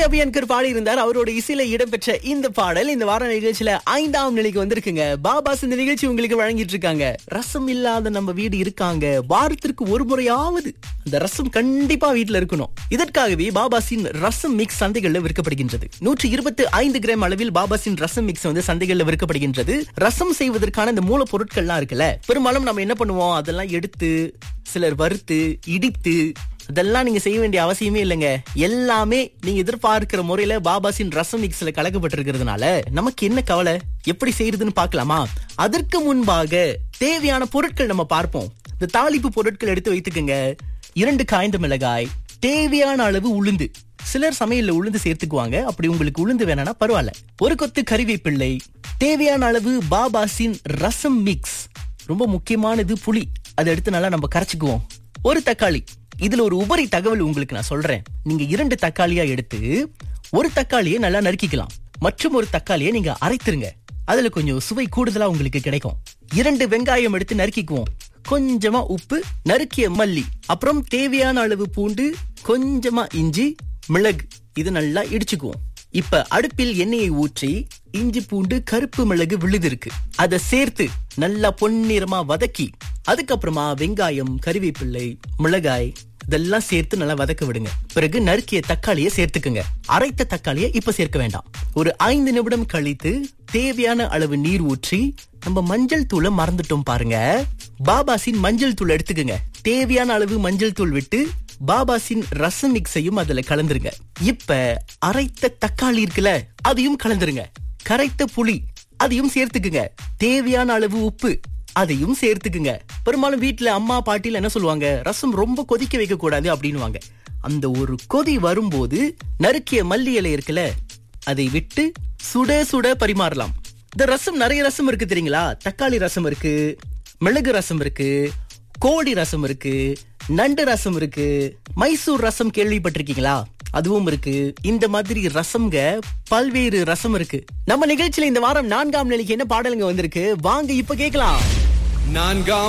அபியன்கர் பாடி இருந்தார் அவரோட இசையில இடம்பெற்ற இந்த பாடல் இந்த வார நிகழ்ச்சியில ஐந்தாம் நிலைக்கு வந்திருக்குங்க பாபாஸ் இந்த நிகழ்ச்சி உங்களுக்கு வழங்கிட்டு இருக்காங்க ரசம் இல்லாத நம்ம வீடு இருக்காங்க வாரத்திற்கு ஒரு முறையாவது அந்த ரசம் கண்டிப்பா வீட்டுல இருக்கணும் இதற்காகவே பாபாசின் ரசம் மிக்ஸ் சந்தைகள்ல விற்கப்படுகின்றது நூற்றி இருபத்தி ஐந்து கிராம் அளவில் பாபாசின் ரசம் மிக்ஸ் வந்து சந்தைகள்ல விற்கப்படுகின்றது ரசம் செய்வதற்கான இந்த மூலப்பொருட்கள்லாம் இருக்குல்ல பெரும்பாலும் நம்ம என்ன பண்ணுவோம் அதெல்லாம் எடுத்து சிலர் வறுத்து இடித்து அதெல்லாம் நீங்க செய்ய வேண்டிய அவசியமே இல்லைங்க எல்லாமே நீங்க எதிர்பார்க்கிற முறையில பாபாசின் ரசம் மிக்ஸ்ல கலக்கப்பட்டிருக்கிறதுனால நமக்கு என்ன கவலை எப்படி செய்யறதுன்னு பார்க்கலாமா அதற்கு முன்பாக தேவையான பொருட்கள் நம்ம பார்ப்போம் இந்த தாளிப்பு பொருட்கள் எடுத்து வைத்துக்கங்க இரண்டு காய்ந்த மிளகாய் தேவையான அளவு உளுந்து சிலர் சமையல்ல உளுந்து சேர்த்துக்குவாங்க அப்படி உங்களுக்கு உளுந்து வேணாம்னா பரவாயில்ல ஒரு கொத்து கறிவேப்பிள்ளை தேவையான அளவு பாபாசின் ரசம் மிக்ஸ் ரொம்ப முக்கியமானது புளி அதை எடுத்து நல்லா நம்ம கரைச்சுக்குவோம் ஒரு தக்காளி இதுல ஒரு உபரி தகவல் உங்களுக்கு நான் சொல்றேன் நீங்க இரண்டு தக்காளியா எடுத்து ஒரு தக்காளியை நல்லா நறுக்கிக்கலாம் மற்றும் ஒரு தக்காளியை நீங்க அரைத்துருங்க அதுல கொஞ்சம் சுவை கூடுதலா உங்களுக்கு கிடைக்கும் இரண்டு வெங்காயம் எடுத்து நறுக்கிக்குவோம் கொஞ்சமா உப்பு நறுக்கிய மல்லி அப்புறம் தேவையான அளவு பூண்டு கொஞ்சமா இஞ்சி மிளகு இது நல்லா இடிச்சுக்குவோம் இப்ப அடுப்பில் எண்ணெயை ஊற்றி இஞ்சி பூண்டு கருப்பு மிளகு விழுது இருக்கு அதை சேர்த்து நல்லா பொன்னிறமா வதக்கி அதுக்கப்புறமா வெங்காயம் கறிவேப்பிள்ளை மிளகாய் இதெல்லாம் சேர்த்து நல்லா வதக்க விடுங்க பிறகு நறுக்கிய தக்காளியை சேர்த்துக்குங்க அரைத்த தக்காளியை இப்ப சேர்க்க வேண்டாம் ஒரு ஐந்து நிமிடம் கழித்து தேவையான அளவு நீர் ஊற்றி நம்ம மஞ்சள் தூளை மறந்துட்டோம் பாருங்க பாபாசின் மஞ்சள் தூள் எடுத்துக்குங்க தேவையான அளவு மஞ்சள் தூள் விட்டு பாபாசின் ரசம் மிக்ஸையும் அதுல கலந்துருங்க இப்ப அரைத்த தக்காளி இருக்குல்ல அதையும் கலந்துருங்க கரைத்த புளி அதையும் சேர்த்துக்குங்க தேவையான அளவு உப்பு அதையும் சேர்த்துக்குங்க பெரும்பாலும் வீட்டுல அம்மா பாட்டில என்ன சொல்லுவாங்க ரசம் ரொம்ப கொதிக்க வைக்க கூடாது அப்படின்னுவாங்க அந்த ஒரு கொதி வரும்போது நறுக்கிய மல்லி இலை இருக்குல்ல அதை விட்டு சுட சுட பரிமாறலாம் இந்த ரசம் நிறைய ரசம் இருக்கு தெரியுங்களா தக்காளி ரசம் இருக்கு மிளகு ரசம் இருக்கு கோழி ரசம் இருக்கு நண்டு ரசம் இருக்கு மைசூர் ரசம் கேள்விப்பட்டிருக்கீங்களா அதுவும் இருக்கு இந்த மாதிரி ரசம்ங்க பல்வேறு ரசம் இருக்கு நம்ம நிகழ்ச்சியில இந்த வாரம் நான்காம் நிலைக்கு என்ன பாடலுங்க வந்திருக்கு வாங்க இப்ப கேட்கலாம் நான்காம்